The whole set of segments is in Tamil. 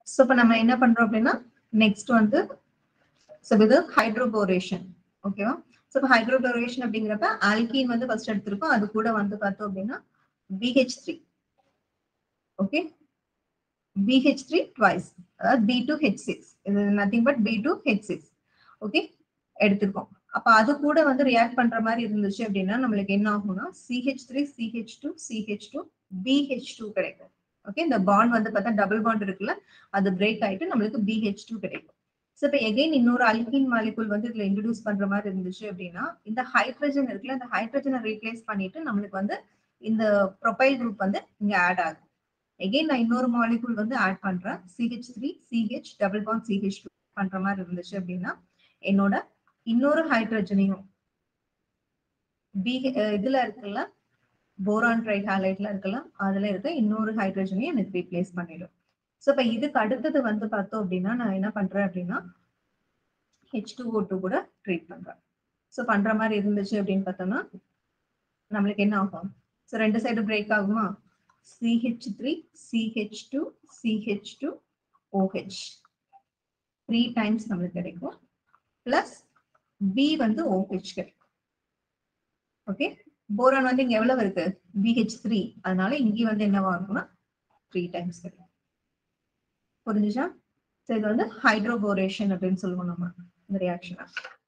ஸோ இப்போ நம்ம என்ன பண்றோம் அப்படின்னா நெக்ஸ்ட் வந்து ஸோ இது ஹைட்ரோபோரேஷன் ஓகேவா ஸோ இப்போ ஹைட்ரோபோரேஷன் அப்படிங்கிறப்ப ஆல்கீன் வந்து ஃபர்ஸ்ட் எடுத்திருக்கோம் அது கூட வந்து பார்த்தோம் அப்படின்னா B H three okay B H three twice அதாவது பி டூ ஹெச் சிக்ஸ் இது nothing but B two H six okay எடுத்திருக்கோம் அப்ப அது கூட வந்து ரியாக்ட் பண்ற மாதிரி இருந்துச்சு அப்படின்னா நம்மளுக்கு என்ன ஆகும்னா C H three C H two C H two B H two கிடைக்கும் ஓகே இந்த பாண்ட் வந்து பார்த்தா டபுள் பாண்ட் இருக்குல்ல அது பிரேக் ஆயிட்டு நம்மளுக்கு பிஹெச் டூ கிடைக்கும் ஸோ இப்போ எகைன் இன்னொரு அல்கின் மாலிகுல் வந்து இதுல இன்ட்ரடியூஸ் பண்ற மாதிரி இருந்துச்சு அப்படின்னா இந்த ஹைட்ரஜன் இருக்குல்ல இந்த ஹைட்ரஜனை ரீப்ளேஸ் பண்ணிட்டு நம்மளுக்கு வந்து இந்த ப்ரொபைல் குரூப் வந்து இங்க ஆட் ஆகும் எகைன் நான் இன்னொரு மாலிகுல் வந்து ஆட் பண்றேன் C H three C H double bond C H two பண்ற மாதிரி இருந்துச்சு அப்படின்னா என்னோட இன்னொரு ஹைட்ரஜனையும் பி இதுல இருக்குல்ல போரான் ட்ரை ஹாலைட்ல இருக்குல்ல அதுல இருக்க இன்னொரு ஹைட்ரஜனையும் எனக்கு ரீப்ளேஸ் பண்ணிடும் ஸோ இப்போ இதுக்கு அடுத்தது வந்து பார்த்தோம் அப்படின்னா நான் என்ன பண்றேன் அப்படின்னா ஹெச் டூ ஓ டூ கூட ட்ரீட் பண்றேன் ஸோ பண்ற மாதிரி இருந்துச்சு அப்படின்னு பார்த்தோம்னா நம்மளுக்கு என்ன ஆகும் ஸோ ரெண்டு சைடு பிரேக் ஆகுமா C H three C H two C H two O H three times நம்மளுக்கு கிடைக்கும் பிளஸ் பி வந்து ஓஹெச் கிடைக்கும் ஓகே போரான் வந்து இங்க எவ்வளவு இருக்கு பிஹெச் த்ரீ அதனால இங்கே வந்து என்னவா இருக்கும்னா த்ரீ டைம்ஸ் கிடைக்கும் புரிஞ்சுச்சா ஸோ இது வந்து ஹைட்ரோபோரேஷன் அப்படின்னு சொல்லுவோம் நம்ம இந்த ரியாக்ஷனை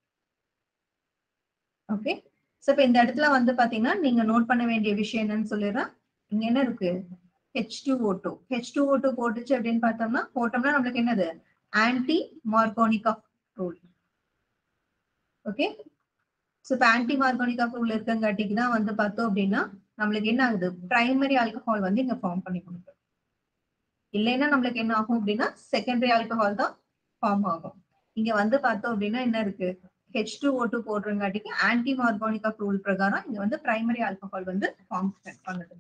ஓகே ஸோ இப்போ இந்த இடத்துல வந்து பாத்தீங்கன்னா நீங்க நோட் பண்ண வேண்டிய விஷயம் என்னன்னு சொல்லிடுறேன் இங்க என்ன இருக்கு H two O two H two O two போட்டுச்சு அப்படின்னு பார்த்தோம்னா போட்டோம்னா நம்மளுக்கு என்னது anti Markovnikov of rule okay so இப்போ ஆன்டி மார்கோனிக் ஆஃப் ரூல் இருக்கங்காட்டிக்கு தான் வந்து பார்த்தோம் அப்படின்னா நம்மளுக்கு என்ன ஆகுது பிரைமரி ஆல்கஹால் வந்து இங்க ஃபார்ம் பண்ணி கொடுக்குது இல்லைன்னா நம்மளுக்கு என்ன ஆகும் அப்படின்னா செகண்டரி ஆல்கஹால் தான் ஃபார்ம் ஆகும் இங்க வந்து பார்த்தோம் அப்படின்னா என்ன இருக்கு ஹெச் டூ ஓ டூ போடுறங்காட்டிக்கு ஆன்டி மார்கோனிக் ஆஃப் ரூல் பிரகாரம் இங்க வந்து பிரைமரி ஆல்கஹால் வந்து ஃபார்ம் பண்ணுது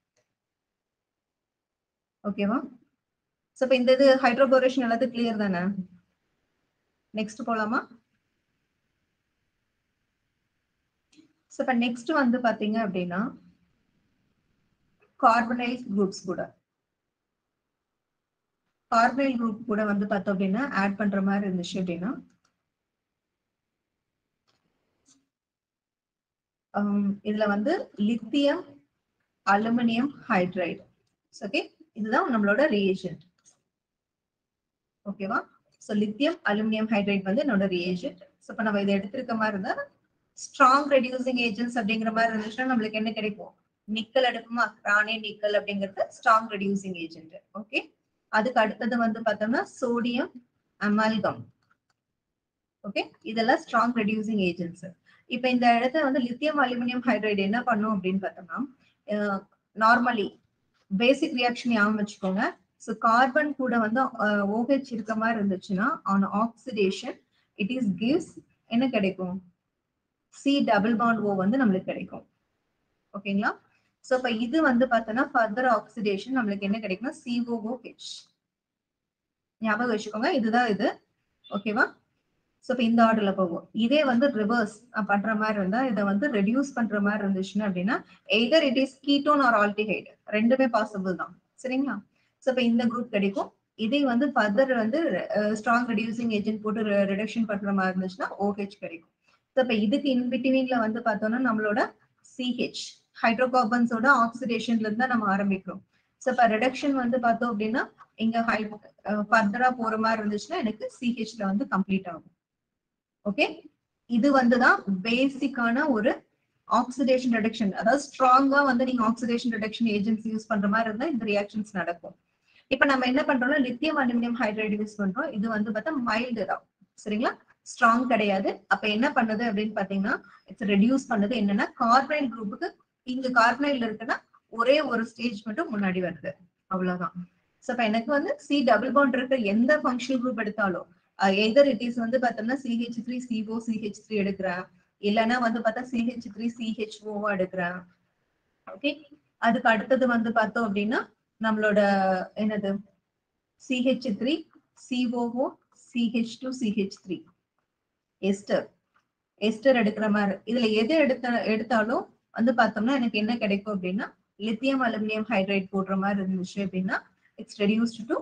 ஓகேவா ஸோ இப்போ இந்த இது ஹைட்ரோபோரேஷன் எல்லாத்துக்கும் கிளியர் தானே நெக்ஸ்ட் போலாமா ஸோ இப்போ நெக்ஸ்ட் வந்து பாத்தீங்க அப்படின்னா கார்பனைல் குரூப்ஸ் கூட கார்பனைல் குரூப் கூட வந்து பார்த்தோம் அப்படின்னா ஆட் பண்ற மாதிரி இருந்துச்சு அப்படின்னா இதுல வந்து லித்தியம் அலுமினியம் ஹைட்ரைடு ஓகே இதுதான் நம்மளோட ரியேஜென்ட் ஓகேவா ஸோ லித்தியம் அலுமினியம் ஹைட்ரைட் வந்து என்னோட ரியேஜென்ட் ஸோ இப்போ நம்ம இதை எடுத்திருக்க மாதிரி இருந்தா ஸ்ட்ராங் ரெடியூசிங் ஏஜென்ட்ஸ் அப்படிங்கிற மாதிரி இருந்துச்சுன்னா நம்மளுக்கு என்ன கிடைக்கும் நிக்கல் எடுக்குமா ராணே நிக்கல் அப்படிங்கிறது ஸ்ட்ராங் ரெடியூசிங் ஏஜென்ட் ஓகே அதுக்கு அடுத்தது வந்து பார்த்தோம்னா சோடியம் அமால்கம் ஓகே இதெல்லாம் ஸ்ட்ராங் ரெடியூசிங் ஏஜென்ட்ஸ் இப்போ இந்த இடத்துல வந்து லித்தியம் அலுமினியம் ஹைட்ரைடு என்ன பண்ணும் அப்படின்னு பார்த்தோம்னா நார்மலி பேசிக் ரியாக்ஷன் ஞாபகம் வச்சுக்கோங்க ஸோ கார்பன் கூட வந்து ஓஹெச் இருக்க மாதிரி இருந்துச்சுன்னா on oxidation it is gives என்ன கிடைக்கும் சி டபுள் பாண்ட் ஓ வந்து நம்மளுக்கு கிடைக்கும் ஓகேங்களா ஸோ இப்போ இது வந்து பார்த்தோன்னா ஃபர்தர் ஆக்சிடேஷன் நம்மளுக்கு என்ன கிடைக்கும்னா சிஓஓஹெச் ஞாபகம் வச்சுக்கோங்க இதுதான் இது ஓகேவா ஸோ இப்போ இந்த ஆர்டர்ல போகும் இதே வந்து ரிவர்ஸ் பண்ற மாதிரி இருந்தா இதை வந்து ரெடியூஸ் பண்ற மாதிரி இருந்துச்சுன்னா அப்படின்னா either it is ketone or aldehyde ரெண்டுமே பாசிபிள் தான் சரிங்களா ஸோ இப்போ இந்த குரூப் கிடைக்கும் இதே வந்து ஃபர்தர் வந்து ஸ்ட்ராங் ரெடியூசிங் ஏஜென்ட் போட்டு ரிடக்ஷன் பண்ற மாதிரி இருந்துச்சுன்னா ஓஹெச் கிடைக்கும் ஸோ இப்போ இதுக்கு இன்பிட்வீன்ல வந்து பார்த்தோம்னா நம்மளோட சிஹெச் ஹைட்ரோகார்பன்ஸோட ஆக்சிடேஷன்ல இருந்து தான் நம்ம ஆரம்பிக்கிறோம் ஸோ இப்போ ரிடக்ஷன் வந்து பார்த்தோம் அப்படின்னா இங்க ஹை ஃபர்தரா போற மாதிரி இருந்துச்சுன்னா எனக்கு சிஹெச்ல வந்து கம்ப்ளீட் ஆகும் ஓகே இது வந்துதான் பேசிக்கான ஒரு ஆக்சிடேஷன் ரிடக்ஷன் அதாவது ஸ்ட்ராங்கா வந்து நீங்க ஆக்சிடேஷன் ரிடக்ஷன் ஏஜென்ட்ஸ் யூஸ் பண்ற மாதிரி இருந்தா இந்த ரியாக்ஷன்ஸ் நடக்கும் இப்ப நம்ம என்ன பண்றோம்னா லித்தியம் அலுமினியம் ஹைட்ரைடு யூஸ் பண்றோம் இது வந்து பார்த்தா மைல்டு தான் சரிங்களா ஸ்ட்ராங் கிடையாது அப்ப என்ன பண்ணுது அப்படின்னு பாத்தீங்கன்னா இட்ஸ் ரெடியூஸ் பண்ணுது என்னன்னா கார்பனைல் குரூப்புக்கு இங்க கார்பனைல் இருக்குன்னா ஒரே ஒரு ஸ்டேஜ் மட்டும் முன்னாடி வருது அவ்வளவுதான் சோ இப்ப எனக்கு வந்து சி டபுள் பாண்ட் இருக்கிற எந்த ஃபங்க்ஷனல் குரூப் எடுத்தாலும் எதர் இட் இஸ் வந்து பார்த்தோம்னா C H three C O C H three எடுக்கிறேன் இல்லைன்னா வந்து பார்த்தா சிஹெச் த்ரீ சிஹெச்ஓ எடுக்கிறேன் ஓகே அதுக்கு அடுத்தது வந்து பார்த்தோம் அப்படின்னா நம்மளோட என்னது C H three C O O C H two C H three ester ester எடுக்கிற மாதிரி இதுல எது எடுத்த எடுத்தாலும் வந்து பார்த்தோம்னா எனக்கு என்ன கிடைக்கும் அப்படின்னா லித்தியம் அலுமினியம் ஹைட்ரைட் போடுற மாதிரி இருந்துச்சு அப்படின்னா it's reduced to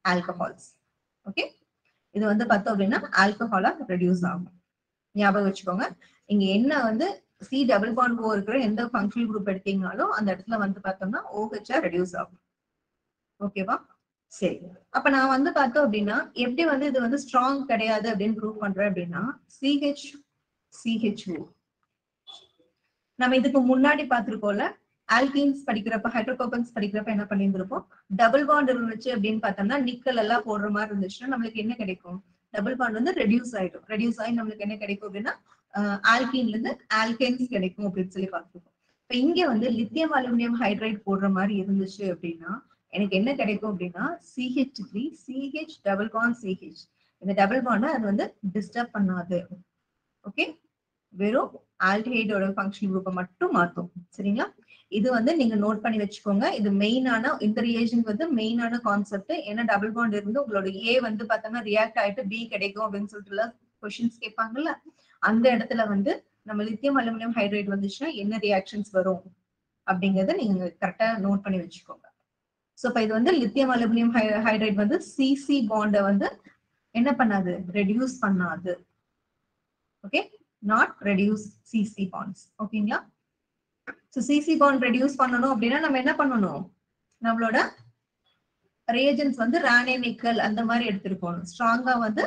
alcohols okay இது வந்து பார்த்தோம் அப்படின்னா ஆல்கஹாலா ரெடியூஸ் ஆகும் ஞாபகம் வச்சுக்கோங்க இங்க என்ன வந்து சி டபுள் பாண்ட் ஓ இருக்கிற எந்த ஃபங்க்ஷனல் குரூப் எடுத்தீங்கனாலும் அந்த இடத்துல வந்து பார்த்தோம்னா ஓஹெச்ஆ ரெடியூஸ் ஆகும் ஓகேவா சரி அப்ப நான் வந்து பார்த்தோம் அப்படின்னா எப்படி வந்து இது வந்து ஸ்ட்ராங் கிடையாது அப்படின்னு ப்ரூவ் பண்றேன் அப்படின்னா சிஹெச் சிஹெச்ஓ நம்ம இதுக்கு முன்னாடி பார்த்திருக்கோம்ல ஆல்கீன்ஸ் படிக்கிறப்ப ஹைட்ரோகார்பன்ஸ் படிக்கிறப்ப என்ன பண்ணியிருந்திருப்போம் டபுள் பாண்ட் இருந்துச்சு அப்படின்னு பார்த்தோம்னா நிக்கல் எல்லாம் போடுற மாதிரி இருந்துச்சுன்னா நம்மளுக்கு என்ன கிடைக்கும் டபுள் பாண்ட் வந்து ரெடியூஸ் ஆயிடும் ரெடியூஸ் ஆகி நம்மளுக்கு என்ன கிடைக்கும் அப்படின்னா ஆல்கீன்ல இருந்து ஆல்கேன்ஸ் கிடைக்கும் அப்படின்னு சொல்லி பார்த்துருக்கோம் இப்ப இங்க வந்து லித்தியம் அலுமினியம் ஹைட்ரைட் போடுற மாதிரி இருந்துச்சு அப்படின்னா எனக்கு என்ன கிடைக்கும் அப்படின்னா C H three C H double bond C H இந்த டபுள் பாண்ட் அது வந்து டிஸ்டர்ப் பண்ணாது ஓகே வெறும் ஆல்டிஹைடோட ஃபங்க்ஷன் குரூப்பை மட்டும் மாத்தும் சரிங்களா இது வந்து நீங்க நோட் பண்ணி வச்சுக்கோங்க இது மெயினான இந்த ரியாஜன் வந்து மெயினான கான்செப்ட் ஏன்னா டபுள் பாண்ட் இருந்து உங்களோட ஏ வந்து பார்த்தோம்னா ரியாக்ட் ஆயிட்டு பி கிடைக்கும் அப்படின்னு சொல்லிட்டு கொஸ்டின்ஸ் கேட்பாங்கல்ல அந்த இடத்துல வந்து நம்ம லித்தியம் அலுமினியம் ஹைட்ரேட் வந்துச்சுன்னா என்ன ரியாக்ஷன்ஸ் வரும் அப்படிங்கறத நீங்க கரெக்டா நோட் பண்ணி வச்சுக்கோங்க ஸோ இப்போ இது வந்து லித்தியம் அலுமினியம் ஹைட்ரேட் வந்து சிசி பாண்டை வந்து என்ன பண்ணாது ரெடியூஸ் பண்ணாது okay not reduce C C bonds ஓகேங்களா ஸோ சிசி பாண்ட் ரெடியூஸ் பண்ணணும் அப்படின்னா நம்ம என்ன பண்ணணும் நம்மளோட ரியேஜன்ஸ் வந்து ரானே நிக்கல் அந்த மாதிரி எடுத்திருக்கணும் ஸ்ட்ராங்கா வந்து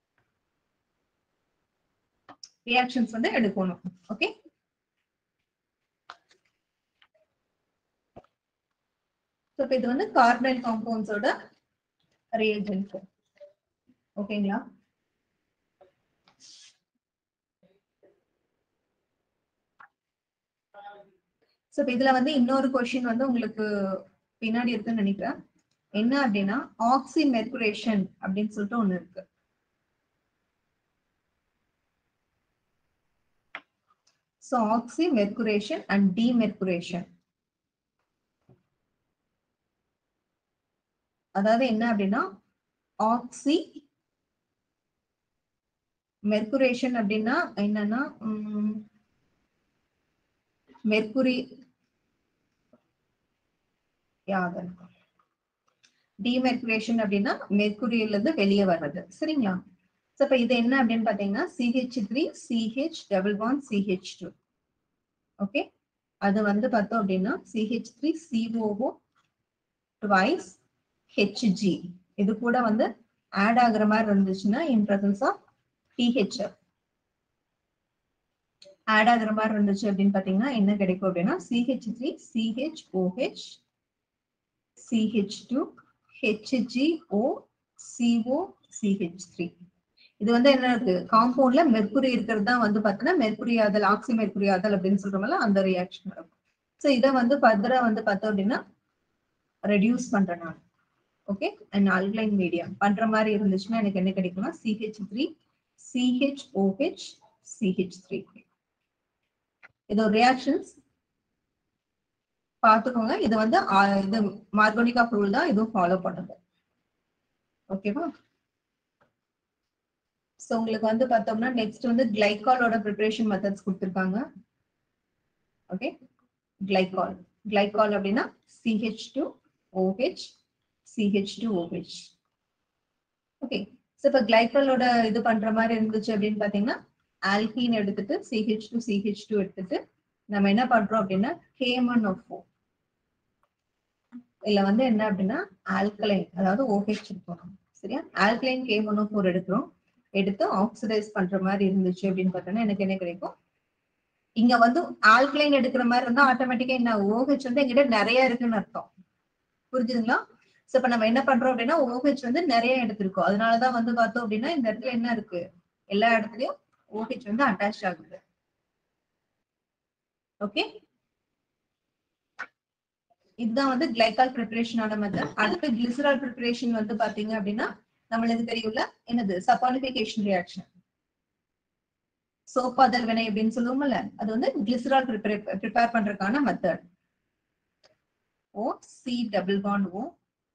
ரியாக்ஷன்ஸ் வந்து எடுக்கணும் ஓகே ஸோ இப்போ இது வந்து கார்பன் காம்பவுண்ட்ஸோட ரியேஜன்ஸ் ஓகேங்களா ஸோ இப்போ இதுல வந்து இன்னொரு கொஸ்டின் வந்து உங்களுக்கு பின்னாடி இருக்குன்னு நினைக்கிறேன் என்ன அப்படின்னா ஆக்சி மெர்குரேஷன் அப்படின்னு சொல்லிட்டு ஒண்ணு இருக்கு ஸோ ஆக்சி மெர்குரேஷன் அண்ட் டிமெர்குரேஷன் அதாவது என்ன அப்படின்னா ஆக்சி மெர்குரேஷன் அப்படின்னா என்னன்னா மெர்குரி யாதன் டிமெர்குரேஷன் அப்படின்னா மெர்குரியில இருந்து வெளியே வர்றது சரிங்களா ஸோ இப்போ இது என்ன அப்படின்னு பார்த்தீங்கன்னா C H three C H double one C H two okay அது வந்து பார்த்தோம் அப்படின்னா C H three C O O twice H G இது கூட வந்து ஆட் ஆகுற மாதிரி இருந்துச்சுன்னா in presence of T H F add ஆகுற மாதிரி இருந்துச்சு அப்படின்னு பாத்தீங்கன்னா என்ன கிடைக்கும் அப்படின்னா C H three C H O H C H two H G O C O C H three இது வந்து என்ன இருக்கு காம்பவுண்ட்ல மெர்குரி இருக்கிறது தான் வந்து பார்த்தீங்கன்னா மெர்குரி ஆதல் ஆக்சி மெர்குரி ஆதல் அப்படின்னு சொல்றோம்ல அந்த ரியாக்ஷன் நடக்கும் ஸோ இதை வந்து ஃபர்தரா வந்து பார்த்தோம் அப்படின்னா ரெடியூஸ் பண்றேன் நான் ஓகே அண்ட் அல்கலைன் மீடியம் பண்ற மாதிரி இருந்துச்சுன்னா எனக்கு என்ன கிடைக்கும்னா C H three C H O H C H three இது ஒரு ரியாக்ஷன்ஸ் பார்த்துக்கோங்க இது வந்து இது மார்கோனிகா ரூல் தான் இதுவும் ஃபாலோ பண்ணுது ஓகேவா ஸோ உங்களுக்கு வந்து பார்த்தோம்னா நெக்ஸ்ட் வந்து கிளைகாலோட ப்ரிப்பரேஷன் மெத்தட்ஸ் கொடுத்துருக்காங்க ஓகே கிளைகால் கிளைகால் அப்படின்னா C H two O H C H two O H okay so இப்போ கிளைகாலோட இது பண்ற மாதிரி இருந்துச்சு அப்படின்னு பார்த்தீங்கன்னா ஆல்கீன் எடுத்துட்டு சிஹெச் டூ சிஹெச் டூ எடுத்துட்டு நம்ம என்ன பண்றோம் அப்படின்னா கேமன் ஓ இதுல வந்து என்ன அப்படின்னா ஆல்கலைன் அதாவது ஓஹெச் எடுக்கிறோம் சரியா ஆல்கலைன் கேமனோ ஃபோர் எடுக்கிறோம் எடுத்து ஆக்சிடைஸ் பண்ற மாதிரி இருந்துச்சு அப்படின்னு பார்த்தோம்னா எனக்கு என்ன கிடைக்கும் இங்க வந்து ஆல்கலைன் எடுக்கிற மாதிரி இருந்தா ஆட்டோமேட்டிக்கா என்ன ஓஹெச் வந்து எங்கிட்ட நிறைய இருக்குன்னு அர்த்தம் புரிஞ்சுதுங்களா சோ இப்ப நம்ம என்ன பண்றோம் அப்படின்னா ஓஹெச் வந்து நிறைய எடுத்திருக்கோம் அதனாலதான் வந்து பார்த்தோம் அப்படின்னா இந்த இடத்துல என்ன இருக்கு எல்லா இடத்துலயும் ஓஹெச் வந்து அட்டாச் ஆகுது ஓகே இதுதான் வந்து கிளைகால் ப்ரிப்பரேஷனோட மெத்தட் அடுத்து கிளிசரால் ப்ரிப்பரேஷன் வந்து பாத்தீங்க அப்படின்னா நம்மளுக்கு தெரியும்ல என்னது சப்பானிபிகேஷன் ரியாக்ஷன் சோப்பாதல் வினை அப்படின்னு சொல்லுவோம்ல அது வந்து கிளிசரால் ப்ரிப்பேர் ப்ரிப்பேர் பண்றதுக்கான method O C double bond O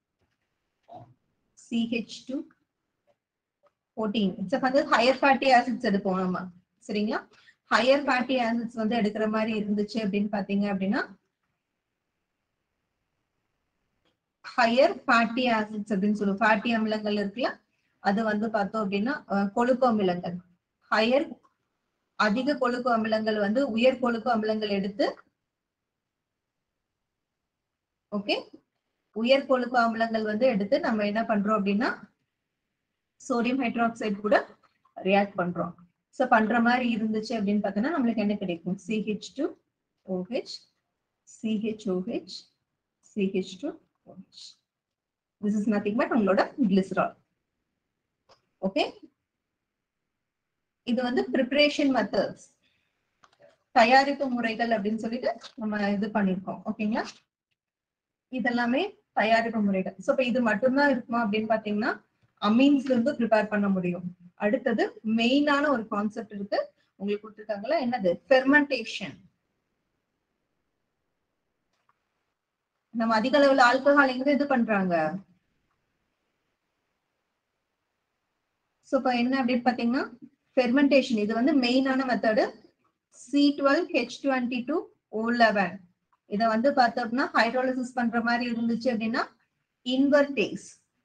C H two fourteen it's வந்து ஹையர் ஃபேட்டி ஆசிட்ஸ் எடுப்போம் நம்ம சரிங்களா ஹையர் ஃபேட்டி ஆசிட்ஸ் வந்து எடுக்கிற மாதிரி இருந்துச்சு அப்படின்னு பாத்தீங்க அப்படின்னா ஹையர் ஃபேட்டி ஆசிட்ஸ் அப்படின்னு சொல்லுவோம் ஃபேட்டி அமிலங்கள் இருக்குல்ல அது வந்து பார்த்தோம் அப்படின்னா அஹ், கொழுப்பு அமிலங்கள் ஹையர் அதிக கொழுப்பு அமிலங்கள் வந்து உயர் கொழுப்பு அமிலங்கள் எடுத்து ஓகே உயர் கொழுப்பு அமிலங்கள் வந்து எடுத்து நம்ம என்ன பண்றோம் அப்படின்னா சோடியம் ஹைட்ராக்சைடு கூட ரியாக்ட் பண்றோம் சோ பண்ற மாதிரி இருந்துச்சு அப்படின்னு பார்த்தோம்னா நம்மளுக்கு என்ன கிடைக்கும் C H two O H C H O H C H two O H this is nothing but உங்களோட கிளிசரால் ஓகே இது வந்து ப்ரிப்பரேஷன் மெத்தட்ஸ் தயாரிப்பு முறைகள் அப்படின்னு சொல்லிட்டு நம்ம இது பண்ணிருக்கோம் ஓகேங்களா இதெல்லாமே தயாரிப்பு முறைகள் சோ இப்ப இது மட்டும்தான் இருக்குமா அப்படின்னு பாத்தீங்கன்னா அமீன்ஸ்ல இருந்து ப்ரிப்பேர் பண்ண முடியும் அடுத்தது மெயினான ஒரு கான்செப்ட் இருக்கு உங்களுக்கு கொடுத்துருக்காங்களா என்னது ஃபெர்மெண்டேஷன் நம்ம அதிக அளவுல ஆல்கஹால் எங்க இது பண்றாங்க சோ இப்ப என்ன அப்படின்னு பாத்தீங்கன்னா ஃபெர்மெண்டேஷன் இது வந்து மெயினான method C twelve H twenty two O eleven இதை வந்து பார்த்தோம்னா ஹைட்ரோலிசிஸ் பண்ற மாதிரி இருந்துச்சு அப்படின்னா இன்வெர்டேஸ்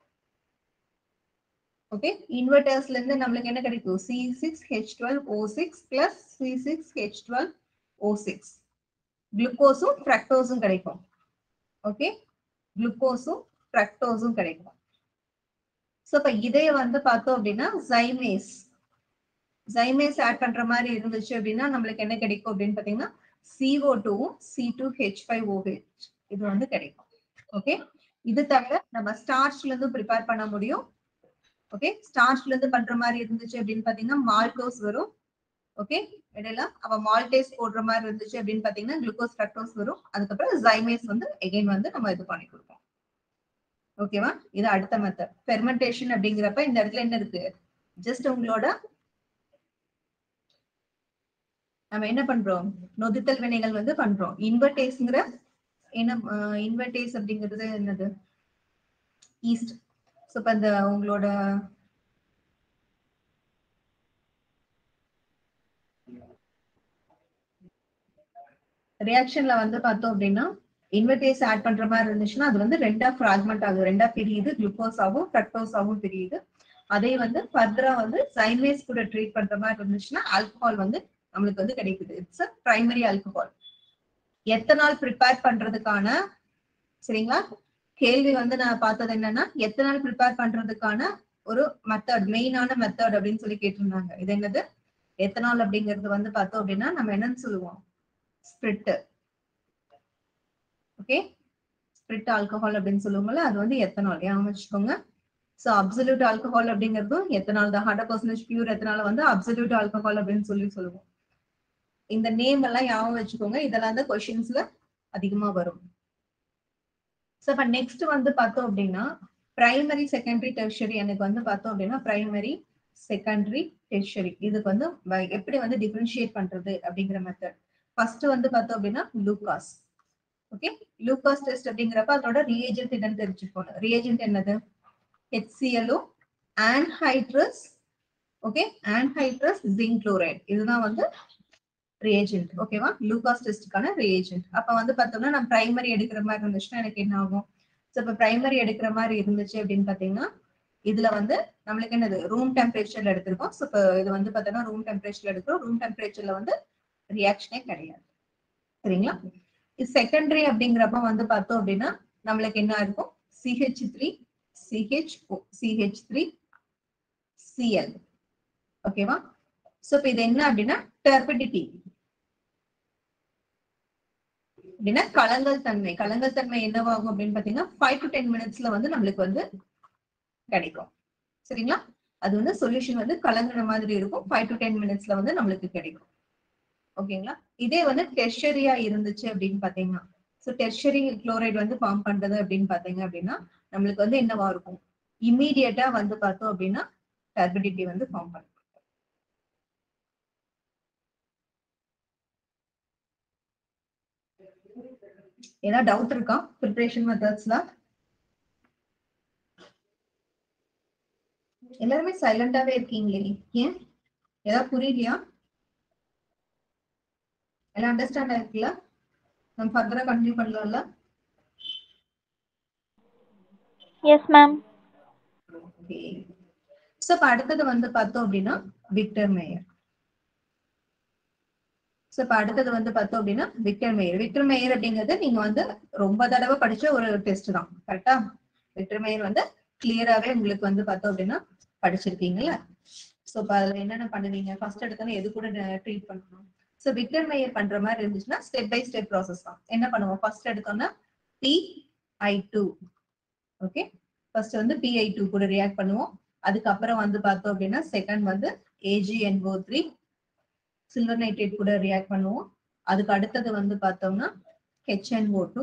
ஓகே இன்வெர்டர்ஸ்ல இருந்து நம்மளுக்கு என்ன கிடைக்கும் C six H twelve O six plus C six H twelve O six குளுக்கோஸும் ஃப்ரக்டோஸும் கிடைக்கும் ஓகே குளுக்கோஸும் ஃப்ரக்டோஸும் கிடைக்கும் ஸோ இப்போ இதே வந்து பார்த்தோம் அப்படின்னா ஜைமேஸ் ஜைமேஸ் ஆட் பண்ற மாதிரி இருந்துச்சு அப்படின்னா நம்மளுக்கு என்ன கிடைக்கும் அப்படின்னு பார்த்தீங்கன்னா சிஓ டூவும் C two H five O H இது வந்து கிடைக்கும் ஓகே இது தவிர நம்ம ஸ்டார்ச்ல இருந்து ப்ரிப்பேர் பண்ண முடியும் ஓகே ஸ்டார்ச்ல இருந்து பண்ற மாதிரி இருந்துச்சு அப்படின்னு பாத்தீங்கன்னா மால்டோஸ் வரும் ஓகே இடையில அவ மால்டேஸ் போடுற மாதிரி இருந்துச்சு அப்படின்னு பாத்தீங்கன்னா குளுக்கோஸ் ஃப்ரக்டோஸ் வரும் அதுக்கப்புறம் ஜைமேஸ் வந்து எகைன் வந்து நம்ம இது பண்ணி கொடுப்போம் ஓகேவா இது அடுத்த மெத்தட் ஃபெர்மெண்டேஷன் அப்படிங்கிறப்ப இந்த இடத்துல என்ன இருக்கு ஜஸ்ட் உங்களோட நம்ம என்ன பண்றோம் நொதித்தல் வினைகள் வந்து பண்றோம் இன்வெர்டேஸ்ங்கிற என்ன இன்வெர்டேஸ் அப்படிங்கிறது என்னது ஈஸ்ட் ஸோ இப்போ இந்த உங்களோட ரியாக்ஷன்ல வந்து பார்த்தோம் அப்படின்னா இன்வெர்டேஸ் ஆட் பண்ற மாதிரி இருந்துச்சுன்னா அது வந்து ரெண்டா ஃப்ராக்மெண்ட் ஆகுது ரெண்டா பிரியுது குளுக்கோஸ் ஆகும் ஃப்ரக்டோஸ் ஆகும் பிரியுது அதே வந்து ஃபர்தரா வந்து சைமேஸ் கூட ட்ரீட் பண்ற மாதிரி இருந்துச்சுன்னா ஆல்கஹால் வந்து நம்மளுக்கு வந்து கிடைக்குது it's a primary alcohol ethanol prepare பண்றதுக்கான சரிங்களா கேள்வி வந்து நான் பார்த்தது என்னன்னா எத்தனால் ப்ரிப்பேர் பண்றதுக்கான ஒரு மெத்தட் மெயினான மெத்தட் அப்படின்னு சொல்லி கேட்டிருந்தாங்க இது என்னது எத்தனால் அப்படிங்கிறது வந்து பார்த்தோம் அப்படின்னா நம்ம என்னன்னு சொல்லுவோம் ஸ்பிரிட் ஓகே ஸ்பிரிட் ஆல்கஹால் அப்படின்னு சொல்லுவோம்ல அது வந்து எத்தனால் ஞாபகம் வச்சுக்கோங்க ஸோ அப்சல்யூட் ஆல்கஹால் அப்படிங்கிறதும் எத்தனால் தான் ஹண்ட்ரட் பர்சன்டேஜ் பியூர் எத்தனால் வந்து அப்சல்யூட் ஆல்கஹால் அப்படின்னு சொல்லி சொல்லுவோம் இந்த நேம் எல்லாம் ஞாபகம் வச்சுக்கோங்க இதெல்லாம் தான் கொஸ்டின்ஸ்ல அதிகமா வரும் ஸோ இப்போ நெக்ஸ்ட் வந்து பார்த்தோம் அப்படின்னா பிரைமரி செகண்டரி டெர்ஷரி எனக்கு வந்து பார்த்தோம் அப்படின்னா பிரைமரி செகண்டரி டெர்ஷரி இதுக்கு வந்து வ- எப்படி வந்து டிஃபரன்ஷியேட் பண்றது அப்படிங்கிற மெத்தட் ஃபர்ஸ்ட் வந்து பார்த்தோம் அப்படின்னா லூகாஸ் ஓகே லூகாஸ் டெஸ்ட் அப்படிங்கிறப்ப அதோட ரியேஜென்ட் என்னன்னு தெரிஞ்சுக்கணும் ரியேஜென்ட் என்னது H C L O anhydrous okay anhydrous zinc chloride இதுதான் வந்து ரியேஜென்ட் ஓகேவா லூகாஸ் டெஸ்ட்டுக்கான ரியேஜென்ட் அப்ப வந்து பார்த்தோம்னா நம்ம பிரைமரி எடுக்கிற மாதிரி இருந்துச்சுன்னா எனக்கு என்ன ஆகும் ஸோ இப்போ பிரைமரி எடுக்கிற மாதிரி இருந்துச்சு அப்படின்னு பார்த்தீங்கன்னா இதுல வந்து நம்மளுக்கு என்னது ரூம் டெம்பரேச்சர்ல எடுத்திருக்கோம் ஸோ இப்போ இது வந்து பார்த்தோம்னா ரூம் டெம்பரேச்சர்ல எடுக்கிறோம் ரூம் டெம்பரேச்சர்ல வந்து ரியாக்ஷனே கிடையாது சரிங்களா இது செகண்டரி அப்படிங்கிறப்ப வந்து பார்த்தோம் அப்படின்னா நம்மளுக்கு என்ன இருக்கும் C H three C H C H three C L ஓகேவா ஸோ இப்போ இது என்ன அப்படின்னா டெர்பிடிட்டி அப்படின்னா கலங்கல் தன்மை கலங்கல் தன்மை என்னவாகும் அப்படின்னு பாத்தீங்கன்னா ஃபைவ் டு டென் மினிட்ஸ்ல வந்து நம்மளுக்கு வந்து கிடைக்கும் சரிங்களா அது வந்து சொல்யூஷன் வந்து கலங்குற மாதிரி இருக்கும் ஃபைவ் டு டென் மினிட்ஸ்ல வந்து நம்மளுக்கு கிடைக்கும் ஓகேங்களா இதே வந்து டெர்ஷரியா இருந்துச்சு அப்படின்னு பாத்தீங்கன்னா ஸோ டெர்ஷரி குளோரைடு வந்து ஃபார்ம் பண்றது அப்படின்னு பாத்தீங்க அப்படின்னா நம்மளுக்கு வந்து என்னவா இருக்கும் இம்மீடியட்டா வந்து பார்த்தோம் அப்படின்னா டர்பிடிட்டி வந்து ஃபார்ம் பண்ணும் ஏதாவது டவுட் இருக்கா ப்ரிப்பரேஷன் மெத்தட்ஸ்ல எல்லாருமே சைலண்டாவே இருக்கீங்களே ஏன் ஏதாவது புரியலையா எல்லாம் அண்டர்ஸ்டாண்ட் ஆயிருக்குல்ல நம்ம ஃபர்தரா கண்டினியூ பண்ணலாம்ல எஸ் மேம் ஓகே சோ இப்ப அடுத்தது வந்து பார்த்தோம் அப்படின்னா விக்டர் மேயர் சோ இப்ப அடுத்தது வந்து பார்த்தோம் அப்படின்னா விக்டர் மேயர் விக்டர் மேயர் அப்படிங்கிறது நீங்க வந்து ரொம்ப தடவை படிச்ச ஒரு டெஸ்ட் தான் கரெக்டா விக்டர் மேயர் வந்து கிளியராவே உங்களுக்கு வந்து பார்த்தோம் அப்படின்னா படிச்சிருக்கீங்கல்ல சோ இப்ப அதுல என்னென்ன பண்ணுவீங்க ஃபர்ஸ்ட் எடுத்தோன்னே எது கூட ட்ரீட் பண்ணணும் சோ விக்டர் மேயர் பண்ற மாதிரி இருந்துச்சுன்னா ஸ்டெப் பை ஸ்டெப் ப்ராசஸ் தான் என்ன பண்ணுவோம் ஃபர்ஸ்ட் எடுத்தோம்னா P I two okay first வந்து பிஐ டூ கூட ரியாக்ட் பண்ணுவோம் அதுக்கப்புறம் வந்து பார்த்தோம் அப்படின்னா செகண்ட் வந்து ஏஜிஎன்ஓ த்ரீ சில்வர் நைட்ரேட் கூட ரியாக்ட் பண்ணுவோம் அதுக்கு அடுத்தது வந்து பார்த்தோம்னா H N O two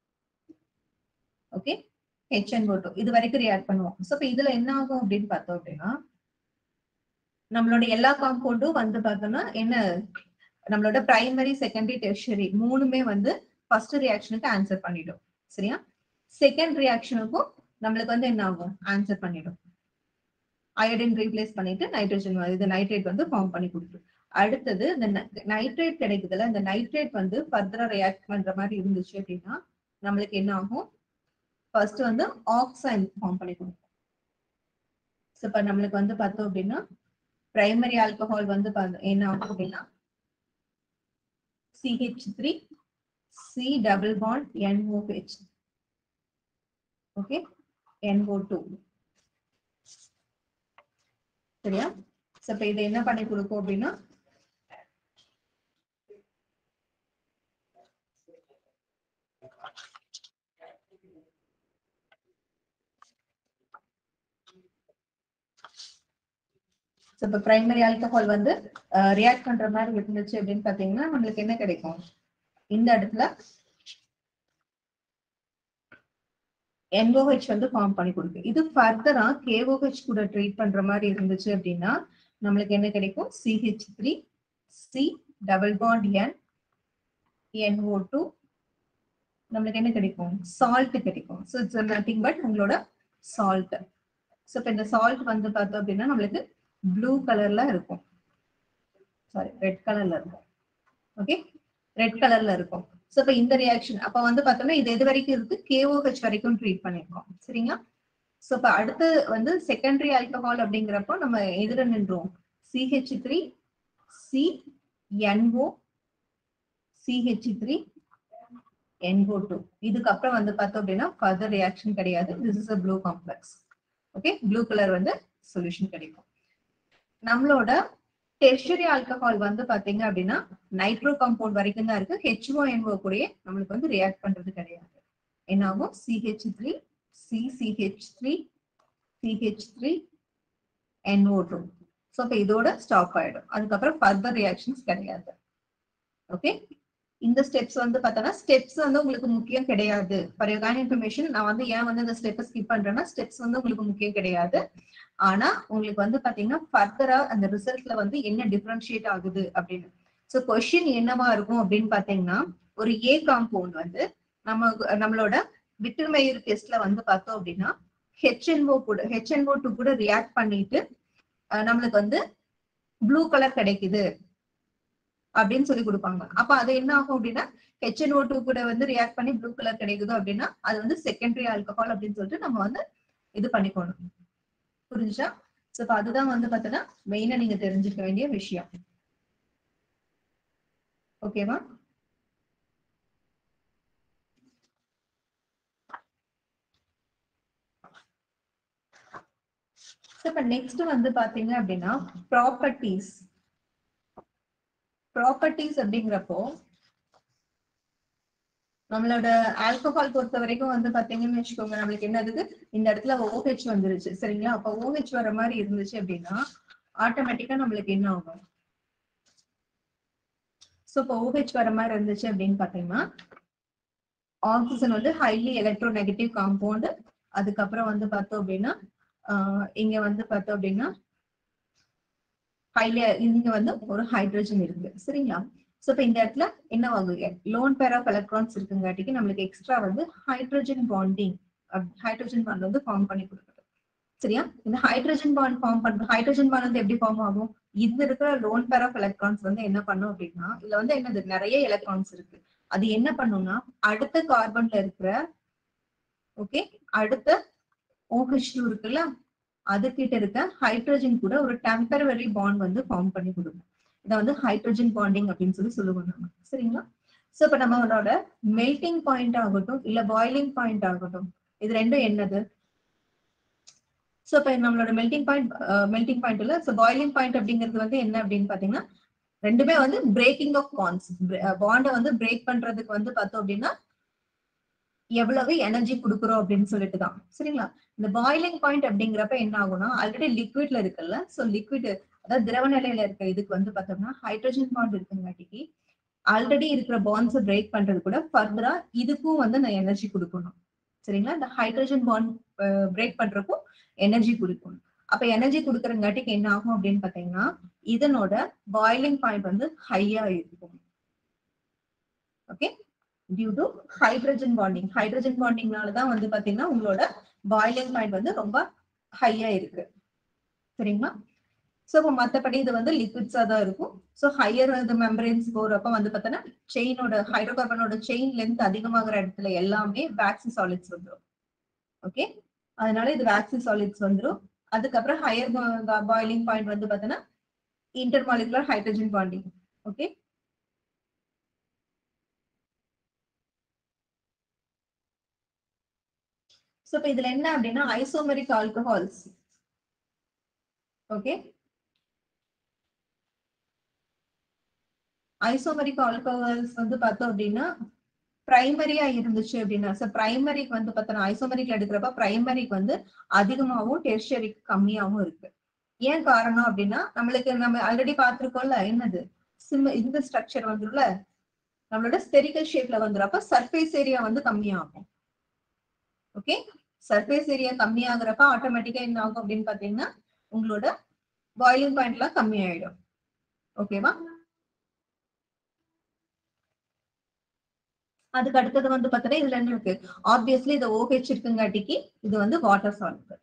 okay H N O two இது வரைக்கும் ரியாக்ட் பண்ணுவோம் ஸோ இப்போ இதுல என்ன ஆகும் அப்படின்னு பார்த்தோம் அப்படின்னா நம்மளோட எல்லா காம்பவுண்டும் வந்து பார்த்தோம்னா என்ன நம்மளோட பிரைமரி செகண்டரி டெர்ஷரி மூணுமே வந்து ஃபர்ஸ்ட் ரியாக்ஷனுக்கு ஆன்சர் பண்ணிடும் சரியா செகண்ட் ரியாக்ஷனுக்கும் நம்மளுக்கு வந்து என்ன ஆகும் ஆன்சர் பண்ணிடும் அயோடின் ரீப்ளேஸ் பண்ணிட்டு நைட்ரஜன் இது நைட்ரேட் வந்து ஃபார்ம் பண்ணி கொடுத்துரும் அடுத்தது இந்த நைட்ரேட் கிடைக்குதுல இந்த நைட்ரேட் வந்து ஃபர்தரா ரியாக்ட் பண்ற மாதிரி இருந்துச்சு அப்படின்னா நம்மளுக்கு என்ன ஆகும் ஃபர்ஸ்ட் வந்து ஆக்சைன் ஃபார்ம் பண்ணி கொடுக்கும் ஸோ இப்போ நம்மளுக்கு வந்து பார்த்தோம் அப்படின்னா பிரைமரி ஆல்கஹால் வந்து பாத்த- என்ன ஆகும் அப்படின்னா C H three C double bond N O H okay N O two சரியா சோ இப்ப இதை என்ன பண்ணி கொடுக்கும் அப்படின்னா So, இப்ப பிரைமரி ஆல்கஹால் வந்து ரியாக்ட் பண்ற மாதிரி இருந்துச்சு அப்படின்னு பாத்தீங்கன்னா நம்மளுக்கு என்ன கிடைக்கும் இந்த இடத்துல NOH வந்து ஃபார்ம் பண்ணி கொடுக்கு இது ஃபர்தரா KOH கூட ட்ரீட் பண்ற மாதிரி இருந்துச்சு அப்படின்னா நம்மளுக்கு என்ன கிடைக்கும் C H three C double bond N N O two நம்மளுக்கு என்ன கிடைக்கும் சால்ட் கிடைக்கும் ஸோ இட்ஸ் நத்திங் பட் உங்களோட சால்ட் ஸோ இப்போ இந்த சால்ட் வந்து பார்த்தோம் அப்படின்னா நம்மளுக்கு ப்ளூ கலர்ல இருக்கும் சாரி ரெட் கலர்ல இருக்கும் ஓகே ரெட் கலர்ல இருக்கும் ஸோ இப்போ இந்த ரியாக்ஷன் அப்போ வந்து பார்த்தோம்னா இது எது வரைக்கும் இருக்கு கேஓஹெச் வரைக்கும் ட்ரீட் பண்ணியிருக்கோம் சரிங்களா ஸோ இப்போ அடுத்து வந்து செகண்டரி ஆல்கஹால் அப்படிங்கிறப்போ நம்ம எதிர நின்றோம் C H three C N O C H three N O two இதுக்கப்புறம் வந்து பார்த்தோம் அப்படின்னா ஃபர்தர் ரியாக்ஷன் கிடையாது this is a blue complex okay blue colour வந்து சொல்யூஷன் கிடைக்கும் நம்மளோட டெர்ஷரி ஆல்கஹால் வந்து பாத்தீங்க அப்படின்னா நைட்ரோ காம்பவுண்ட் வரைக்கும் தான் இருக்கு ஹெச்ஓ என்ஓ கூடயே நம்மளுக்கு வந்து ரியாக்ட் பண்றது கிடையாது என்ன ஆகும் C H three C C H three C H three N O two so இப்போ இதோட ஸ்டாப் ஆயிடும் அதுக்கப்புறம் ஃபர்தர் ரியாக்ஷன்ஸ் கிடையாது ஓகே இந்த ஸ்டெப்ஸ் வந்து பார்த்தோன்னா ஸ்டெப்ஸ் வந்து உங்களுக்கு முக்கியம் கிடையாது ஃபார் யோகான் இன்ஃபர்மேஷன் நான் வந்து ஏன் வந்து இந்த ஸ்டெப்பை ஸ்கிப் பண்றேன்னா ஸ்டெப்ஸ் வந்து உங்களுக்கு முக்கியம் கிடையாது ஆனா உங்களுக்கு வந்து பாத்தீங்கன்னா ஃபர்தரா அந்த ரிசல்ட்ல வந்து என்ன டிஃபரன்ஷியேட் ஆகுது அப்படின்னு ஸோ கொஸ்டின் என்னவா இருக்கும் அப்படின்னு பாத்தீங்கன்னா ஒரு ஏ காம்பவுண்ட் வந்து நம்ம நம்மளோட விட்டர்மெயர் டெஸ்ட்ல வந்து பார்த்தோம் அப்படின்னா ஹெச்என்ஓ கூட ஹெச்என்ஓ டூ கூட ரியாக்ட் பண்ணிட்டு அஹ், நம்மளுக்கு வந்து ப்ளூ கலர் கிடைக்குது அப்படின்னு சொல்லி கொடுப்பாங்க அப்ப அது என்ன ஆகும் அப்படின்னா ஹெச்என்ஓ டூ கூட வந்து ரியாக்ட் பண்ணி ப்ளூ கலர் கிடைக்குது அப்படின்னா அது வந்து செகண்டரி ஆல்கஹால் அப்படின்னு சொல்லிட்டு நம்ம வந்து இது பண்ணிக்கணும் புரிஞ்சுச்சா சோ இப்ப அதுதான் வந்து பாத்தீங்கன்னா மெயினா நீங்க தெரிஞ்சுக்க வேண்டிய விஷயம் ஓகேவா So, இப்ப நெக்ஸ்ட் வந்து பாத்தீங்க அப்படின்னா ப்ராப்பர்ட்டிஸ் ப்ராப்பர்ட்டிஸ் அப்படிங்கிறப்போ நம்மளோட ஆல்கஹால் பொறுத்த வரைக்கும் வந்து பாத்தீங்கன்னு வச்சுக்கோங்க நம்மளுக்கு என்னது இந்த இடத்துல OH வந்துருச்சு சரிங்களா அப்ப OH வர மாதிரி இருந்துச்சு அப்படின்னா ஆட்டோமேட்டிக்கா நம்மளுக்கு என்ன ஆகும் சோ இப்போ OH வர மாதிரி இருந்துச்சு அப்படின்னு பாத்தீங்கன்னா ஆக்சிஜன் வந்து ஹைலி எலக்ட்ரோ நெகட்டிவ் காம்பவுண்ட் அதுக்கப்புறம் வந்து பார்த்தோம் அப்படின்னா ஆஹ் இங்க வந்து பார்த்தோம் அப்படின்னா ஹைலி இங்க வந்து ஒரு ஹைட்ரஜன் இருக்கு சரிங்களா சோ இப்ப இந்த இடத்துல என்ன ஆகுங்க லோன் பேர் ஆஃப் எலக்ட்ரான்ஸ் இருக்குங்காட்டிக்கு நம்மளுக்கு எக்ஸ்ட்ரா வந்து ஹைட்ரஜன் பாண்டிங் ஹைட்ரஜன் பாண்ட் வந்து ஃபார்ம் பண்ணி கொடுக்குது சரியா இந்த ஹைட்ரஜன் பாண்ட் ஃபார்ம் பண்ற ஹைட்ரஜன் பாண்ட் வந்து எப்படி ஃபார்ம் ஆகும் இது இருக்கிற லோன் பேர் ஆஃப் எலக்ட்ரான்ஸ் வந்து என்ன பண்ணும் அப்படின்னா இதுல வந்து என்னது நிறைய எலக்ட்ரான்ஸ் இருக்கு அது என்ன பண்ணும்னா அடுத்த கார்பன்ல இருக்கிற ஓகே அடுத்த OH டூ இருக்குல்ல அது கிட்ட இருக்க ஹைட்ரஜன் கூட ஒரு டெம்பரவரி பாண்ட் வந்து ஃபார்ம் பண்ணி கொடுக்கும் இதை வந்து ஹைட்ரஜன் பாண்டிங் அப்படின்னு சொல்லி சொல்லுவோம் நம்ம சரிங்களா சோ இப்ப நம்மளோட மெல்டிங் பாயிண்ட் ஆகட்டும் இல்ல பாயிலிங் பாயிண்ட் ஆகட்டும் இது ரெண்டும் என்னது சோ இப்ப நம்மளோட மெல்டிங் பாயிண்ட் மெல்டிங் பாயிண்ட் இல்ல சோ பாயிலிங் பாயிண்ட் அப்படிங்கிறது வந்து என்ன அப்படின்னு பாத்தீங்கன்னா ரெண்டுமே வந்து பிரேக்கிங் ஆஃப் பாண்ட்ஸ் பாண்டை வந்து பிரேக் பண்றதுக்கு வந்து பார்த்தோம் அப்படின்னா எவ்வளவு எனர்ஜி கொடுக்குறோம் அப்படின்னு சொல்லிட்டு தான் சரிங்களா இந்த பாயிலிங் பாயிண்ட் அப்படிங்கிறப்ப என்ன ஆகும்னா ஆல்ரெடி லிக்விட்ல இருக்குல்ல சோ லிக்விட் அதாவது திரவ நிலையில இருக்க இதுக்கு வந்து பார்த்தோம்னா ஹைட்ரஜன் பாண்ட் இருக்குங்காட்டிக்கு ஆல்ரெடி இருக்கிற பாண்ட்ஸ் பிரேக் பண்றது கூட ஃபர்தரா இதுக்கும் வந்து நான் எனர்ஜி கொடுக்கணும் சரிங்களா இந்த ஹைட்ரஜன் பாண்ட் பிரேக் பண்றதுக்கும் எனர்ஜி கொடுக்கணும் அப்ப எனர்ஜி கொடுக்கறங்காட்டிக்கு என்ன ஆகும் அப்படின்னு பாத்தீங்கன்னா இதனோட பாயிலிங் பாயிண்ட் வந்து ஹையா இருக்கும் okay due to hydrogen bonding hydrogen பாண்டிங்னால தான் வந்து பாத்தீங்கன்னா உங்களோட பாயிலிங் பாயிண்ட் வந்து ரொம்ப ஹையா இருக்கு சரிங்களா சோ இப்போ மத்தபடி இது வந்து லிக்விட்ஸா தான் இருக்கும் சோ ஹையர் இது மெம்பரேன்ஸ் போறப்ப வந்து பார்த்தோன்னா செயினோட ஹைட்ரோகார்பனோட செயின் லென்த் அதிகமாகிற இடத்துல எல்லாமே வேக்சி சாலிட்ஸ் வந்துடும் ஓகே அதனால இது வேக்சி சாலிட்ஸ் வந்துடும் அதுக்கப்புறம் ஹையர் பாயிலிங் பாயிண்ட் வந்து பார்த்தோன்னா intermolecular hydrogen bonding okay so இப்ப இதுல என்ன அப்படின்னா isomeric alcohols okay isomeric alcohols வந்து பார்த்தோம் அப்படின்னா பிரைமரியா இருந்துச்சு அப்படின்னா சோ பிரைமரிக்கு வந்து பார்த்தோம்னா ஐசோமெரிக்ல எடுக்கிறப்ப பிரைமரிக்கு வந்து அதிகமாகவும் டெர்ஷரிக்கு கம்மியாகவும் இருக்கு ஏன் காரணம் அப்படின்னா நம்மளுக்கு நம்ம ஆல்ரெடி பார்த்திருக்கோம்ல என்னது சிம் இந்த ஸ்ட்ரக்சர் வந்துரும்ல நம்மளோட ஸ்பெரிக்கல் ஷேப்ல வந்துடும் அப்ப சர்ஃபேஸ் ஏரியா வந்து கம்மியாகும் ஓகே சர்ஃபேஸ் ஏரியா கம்மியாகிறப்ப ஆட்டோமேட்டிக்கா என்ன ஆகும் அப்படின்னு பாத்தீங்கன்னா உங்களோட பாயிலிங் பாயிண்ட் எல்லாம் கம்மி ஆயிடும் ஓகேவா அதுக்கு அடுத்தது வந்து பார்த்தோன்னா இதுல என்ன இருக்கு ஆப்வியஸ்லி இது ஓஹெச் இருக்குங்காட்டிக்கு இது வந்து வாட்டர் சால்ட்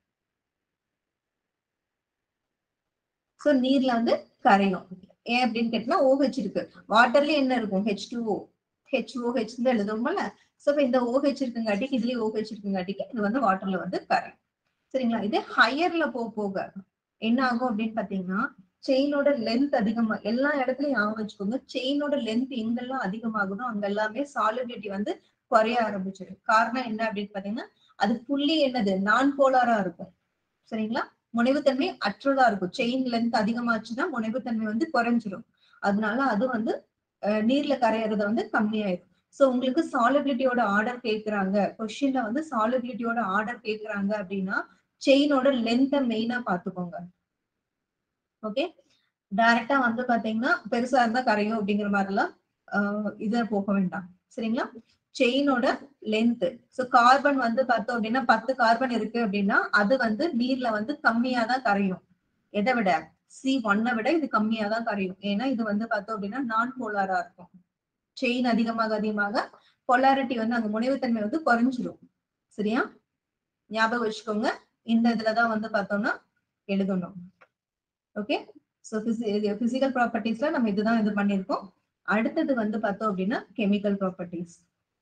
சோ நீர்ல வந்து கரையும் ஏன் அப்படின்னு கேட்டீங்கன்னா ஓஹெச் இருக்கு வாட்டர்ல என்ன இருக்கும் H two O H O H தான் எழுதுவோம்ல சோ இப்ப இந்த ஓஹெச் இருக்குங்காட்டிக்கு இதுலயே ஓஹெச் இருக்குங்காட்டிக்கு இது வந்து வாட்டர்ல வந்து கரையும் சரிங்களா இது ஹையர்ல போக போக என்ன ஆகும் அப்படின்னு பாத்தீங்கன்னா செயினோட லென்த் அதிகமா எல்லா இடத்துலயும் ஞாபகம் வச்சுக்கோங்க செயினோட லென்த் எங்கெல்லாம் அதிகமாகுதோ அங்க எல்லாமே சாலிபிலிட்டி வந்து குறைய ஆரம்பிச்சிடும் காரணம் என்ன அப்படின்னு பாத்தீங்கன்னா அது புள்ளி என்னது நான் போலாரா இருக்கும் சரிங்களா முனைவுத்தன்மை அற்றதா இருக்கும் செயின் லென்த் அதிகமாச்சுன்னா முனைவுத்தன்மை வந்து குறைஞ்சிரும் அதனால அது வந்து அஹ், நீர்ல கரையறத வந்து கம்மியாயிடும் சோ உங்களுக்கு சாலிபிலிட்டியோட ஆர்டர் கேக்குறாங்க கொஸ்டின்ல வந்து சாலிபிலிட்டியோட ஆர்டர் கேக்குறாங்க அப்படின்னா செயினோட லென்த்தை மெயினா பாத்துக்கோங்க ஓகே டைரக்டா வந்து பாத்தீங்கன்னா பெருசா இருந்தா கரையும் அப்படிங்கிற மாதிரி எல்லாம் ஆஹ் இத போக வேண்டாம் சரிங்களா செயினோட லென்த் சோ கார்பன் வந்து பார்த்தோம் அப்படின்னா பத்து கார்பன் இருக்கு அப்படின்னா அது வந்து நீர்ல வந்து கம்மியா தான் கரையும் எதை விட சி ஒன்னை விட இது கம்மியா தான் கரையும் ஏன்னா இது வந்து பார்த்தோம் அப்படின்னா நான் போலாரா இருக்கும் செயின் அதிகமாக அதிகமாக பொலாரிட்டி வந்து அங்க முனைவுத்தன்மை வந்து குறைஞ்சிரும் சரியா ஞாபகம் வச்சுக்கோங்க இந்த இதுலதான் வந்து பார்த்தோம்னா எழுதணும் ஓகே ஸோ பிசிக்கல் ப்ராப்பர்ட்டிஸ்ல நம்ம இதுதான் இது பண்ணியிருக்கோம் அடுத்தது வந்து பார்த்தோம் அப்படின்னா கெமிக்கல் ப்ராப்பர்ட்டிஸ்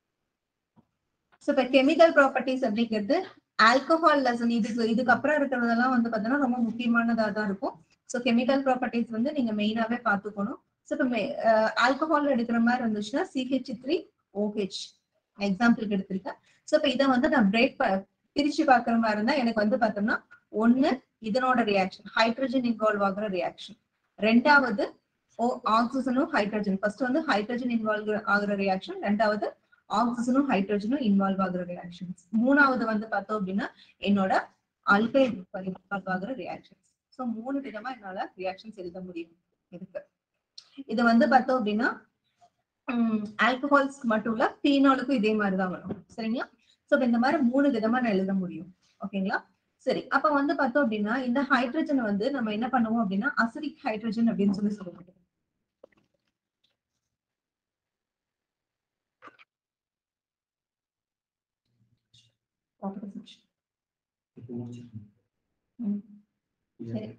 ஸோ இப்போ கெமிக்கல் ப்ராப்பர்ட்டிஸ் அப்படிங்கிறது ஆல்கஹால் லெசன் இதுக்கு இதுக்கு அப்புறம் இருக்கிறதெல்லாம் வந்து பார்த்தோன்னா ரொம்ப முக்கியமானதா தான் இருக்கும் ஸோ கெமிக்கல் ப்ராப்பர்ட்டிஸ் வந்து நீங்க மெயினாவே பார்த்துக்கணும் ஸோ இப்போ ஆல்கஹால் எடுக்கிற மாதிரி இருந்துச்சுன்னா சிஹெச் த்ரீ ஓஹெச் எக்ஸாம்பிளுக்கு எடுத்திருக்கேன் ஸோ இப்போ இதை வந்து நான் பிரேக் பிரிச்சு பார்க்குற மாதிரி இருந்தா எனக்கு வந்து பார்த்தோம்னா ஒன்னு இதனோட ரியாக்ஷன் ஹைட்ரஜன் இன்வால்வ் ஆகுற ரியாக்ஷன் ரெண்டாவது ஓ ஆக்சிஜனும் ஹைட்ரஜன் ஃபர்ஸ்ட் வந்து ஹைட்ரஜன் இன்வால்வ் ஆகுற ரியாக்ஷன் ரெண்டாவது ஆக்சிஜனும் ஹைட்ரஜனும் இன்வால்வ் ஆகுற ரியாக்ஷன்ஸ் மூணாவது வந்து பார்த்தோம் அப்படின்னா என்னோட அல்கைல் இன்வால்வ் ஆகுற ரியாக்ஷன்ஸ் ஸோ மூணு விதமா என்னால ரியாக்ஷன்ஸ் எழுத முடியும் இருக்கு இது வந்து பார்த்தோம் அப்படின்னா ஆல்கஹால்ஸ்க்கு மட்டும் இல்ல பீனாலுக்கும் இதே மாதிரி தான் வரும் சரிங்களா ஸோ இந்த மாதிரி மூணு விதமா நான் எழுத முடியும் ஓகேங்களா சரி அப்ப வந்து பார்த்தோம் அப்படின்னா இந்த ஹைட்ரஜன் வந்து நம்ம என்ன பண்ணுவோம் அப்படின்னா அசிடிக் ஹைட்ரஜன் அப்படின்னு சொல்லி சொல்லுவோம் ம். சரி.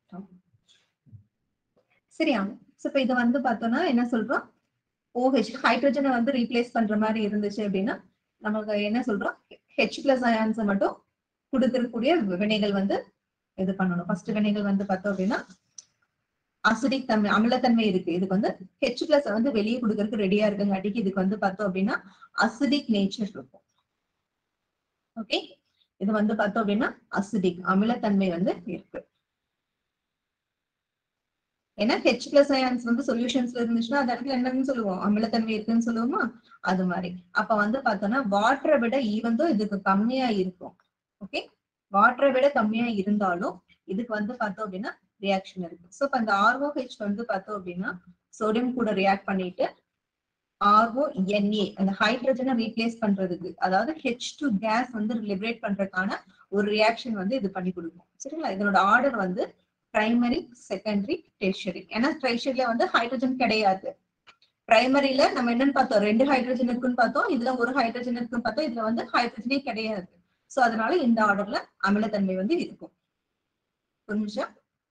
சரியா சோ இப்ப இது வந்து பார்த்தோம்னா என்ன சொல்றோம் ஓஹெச் ஹைட்ரஜனை வந்து ரீப்ளேஸ் பண்ற மாதிரி இருந்துச்சு அப்படின்னா நமக்கு என்ன சொல்றோம் ஹெச் பிளஸ் அயான்ஸ் மட்டும் கொடுக்கக்கூடிய வினைகள் வந்து இது பண்ணணும் ஃபர்ஸ்ட் வினைகள் வந்து பார்த்தோம் அப்படின்னா அசிடிக் தன்மை அமிலத்தன்மை இருக்கு இதுக்கு வந்து ஹெச் பிளஸ் வந்து வெளியே கொடுக்கறதுக்கு ரெடியா இருக்குங்காட்டிக்கு இதுக்கு வந்து பார்த்தோம் அப்படின்னா அசிடிக் நேச்சர் இருக்கும் ஓகே இது வந்து பார்த்தோம் அப்படின்னா அசிடிக் அமிலத்தன்மை வந்து இருக்கு ஏன்னா ஹெச் பிளஸ் அயான்ஸ் வந்து சொல்யூஷன்ஸ்ல இருந்துச்சுன்னா அந்த இடத்துல என்னன்னு சொல்லுவோம் அமிலத்தன்மை இருக்குன்னு சொல்லுவோமா அது மாதிரி அப்ப வந்து பார்த்தோம்னா வாட்டரை விட ஈவந்தோ இதுக்கு கம்மியா இருக்கும் ஓகே வாட்டரை விட கம்மியா இருந்தாலும் இதுக்கு வந்து பார்த்தோம் அப்படின்னா ரியாக்ஷன் இருக்கு ஸோ இப்போ அந்த ஆர்ஓஹெச் வந்து பார்த்தோம் அப்படின்னா சோடியம் கூட ரியாக்ட் பண்ணிட்டு ஆர்ஓ என்ஏ அந்த ஹைட்ரஜனை ரீப்ளேஸ் பண்றதுக்கு அதாவது ஹெச் டு கேஸ் வந்து லிபரேட் பண்றதுக்கான ஒரு ரியாக்ஷன் வந்து இது பண்ணி கொடுக்கும் சரிங்களா இதனோட ஆர்டர் வந்து பிரைமரி செகண்டரி டெர்ஷரி ஏன்னா டெர்ஷரியில வந்து ஹைட்ரஜன் கிடையாது பிரைமரியில நம்ம என்னன்னு பார்த்தோம் ரெண்டு ஹைட்ரஜன் இருக்குன்னு பார்த்தோம் இதுல ஒரு ஹைட்ரஜன் இருக்குன்னு பார்த்தோம் இதுல வந்து ஹைட்ரஜனே கிடையாது சோ அதனால இந்த ஆர்டர்ல அமிலத்தன்மை வந்து இருக்கும் புரிஞ்சுச்சா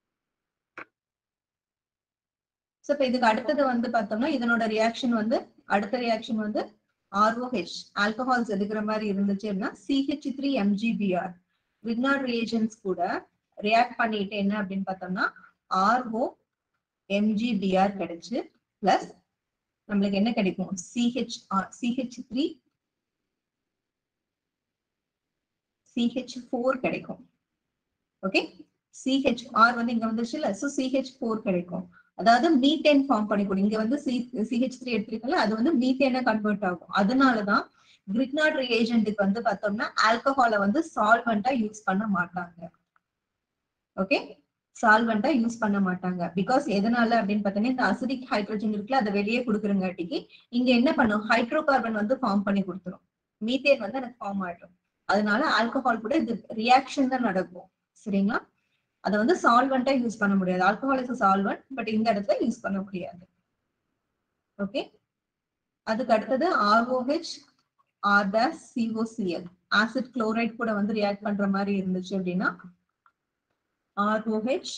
சோ இப்ப இதுக்கு அடுத்தது வந்து பார்த்தோம்னா இதனோட ரியாக்ஷன் வந்து அடுத்த ரியாக்ஷன் வந்து ஆர்ஓஹெச் ஆல்கஹால்ஸ் எடுக்கிற மாதிரி இருந்துச்சு அப்படின்னா C H three M G B R Grignard reagents கூட ரியாக்ட் பண்ணிட்டு என்ன அப்படின்னு பார்த்தோம்னா ஆர்ஓ எம்ஜிபிஆர் கிடைச்சு பிளஸ் நம்மளுக்கு என்ன கிடைக்கும் C H C H three C H four கிடைக்கும் ஓகே சிஹெச் ஆர் வந்து இங்க வந்துருச்சு இல்ல ஸோ சிஹெச் ஃபோர் கிடைக்கும் அதாவது மீத்தேன் ஃபார்ம் பண்ணி கொடு இங்க வந்து சி சிஹெச் த்ரீ எடுத்துருக்கல அது வந்து மீத்தேனா கன்வெர்ட் ஆகும் அதனாலதான் கிரிக்னாட் ரியேஜென்ட்டுக்கு வந்து பார்த்தோம்னா ஆல்கஹாலை வந்து சால்வெண்டா யூஸ் பண்ண மாட்டாங்க ஓகே சால்வெண்டா யூஸ் பண்ண மாட்டாங்க பிகாஸ் எதனால அப்படின்னு பார்த்தீங்கன்னா இந்த அசிடிக் ஹைட்ரஜன் இருக்குல்ல அதை வெளியே கொடுக்குறங்காட்டிக்கு இங்க என்ன பண்ணும் ஹைட்ரோ கார்பன் வந்து ஃபார்ம் பண்ணி கொடுத்துரும் மீத்தேன் வந்து எனக்கு ஃபார்ம் ஆயிடும் அதனால ஆல்கஹால் கூட இது ரியாக்ஷன் தான் நடக்கும் சரிங்களா அதை வந்து சால்வெண்டா யூஸ் பண்ண முடியாது ஆல்கஹால் இஸ் சால்வெண்ட் பட் இந்த இடத்துல யூஸ் பண்ண முடியாது ஓகே அதுக்கு அடுத்தது R O H R dash C O C L acid chloride கூட வந்து ரியாக்ட் பண்ற மாதிரி இருந்துச்சு அப்படின்னா ஆர்ஓஹெச்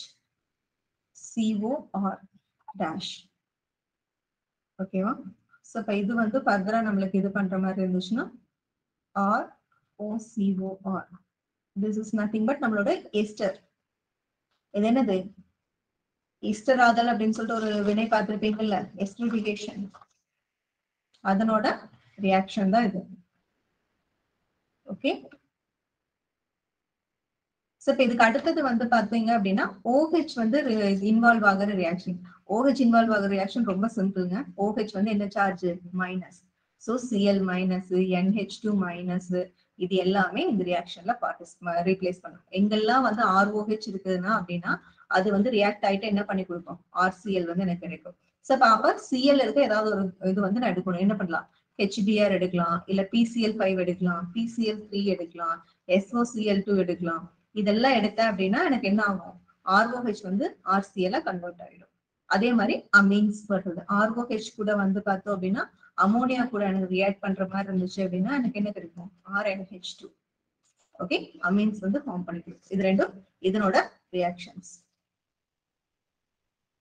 சிஓஆர் டேஷ் ஓகேவா ஸோ இப்போ இது வந்து ஃபர்தரா நம்மளுக்கு இது பண்ற மாதிரி இருந்துச்சுன்னா R O C O R this is nothing but நம்மளோட எஸ்டர் இது என்னது ஈஸ்டர் ஆதல் அப்படின்னு சொல்லிட்டு ஒரு வினை பார்த்திருப்பீங்கல்ல எஸ்டிபிகேஷன் அதனோட ரியாக்ஷன் தான் இது ஓகே சோ இப்ப இதுக்கு அடுத்தது வந்து பாத்தீங்க அப்படின்னா OH வந்து இன்வால்வ் ஆகுற ரியாக்ஷன் OH இன்வால்வ் ஆகுற ரியாக்ஷன் ரொம்ப சிம்பிள்ங்க OH வந்து என்ன charge minus so Cl minus NH two minus இது எல்லாமே இந்த ரியாக்ஷன்ல பார்ட்டிஸ் ரீப்ளேஸ் பண்ணும் எங்கெல்லாம் வந்து ROH இருக்குதுன்னா அப்படின்னா அது வந்து ரியாக்ட் ஆயிட்டு என்ன பண்ணி கொடுக்கும் RCl வந்து எனக்கு கிடைக்கும் சோ அப்ப Cl இருக்க ஏதாவது ஒரு இது வந்து நான் எடுக்கணும் என்ன பண்ணலாம் HBr எடுக்கலாம் இல்ல PCl ஃபைவ் எடுக்கலாம் PCl த்ரீ எடுக்கலாம் SOCl டூ எடுக்கலாம் இதெல்லாம் எடுத்தேன் அப்படின்னா எனக்கு என்ன ஆகும் ROH வந்து RCl கன்வெர்ட் ஆயிடும் அதே மாதிரி அமீன்ஸ் வருது ROH கூட வந்து பார்த்தோம் அப்படின்னா அமோனியா கூட எனக்கு ரியாக்ட் பண்ற மாதிரி இருந்துச்சு அப்படின்னா எனக்கு என்ன கிடைக்கும் RNH டூ ஓகே அமீன்ஸ் வந்து ஃபார்ம் பண்ணிக்கும் இது ரெண்டும் இதனோட ரியாக்ஷன்ஸ்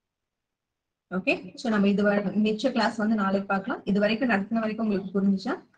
ஓகே சோ நம்ம இது வரை- மிச்ச கிளாஸ் வந்து நாளைக்கு பார்க்கலாம் இது வரைக்கும் நடத்தின வரைக்கும் உங்களுக்கு புரிஞ்சுச்சா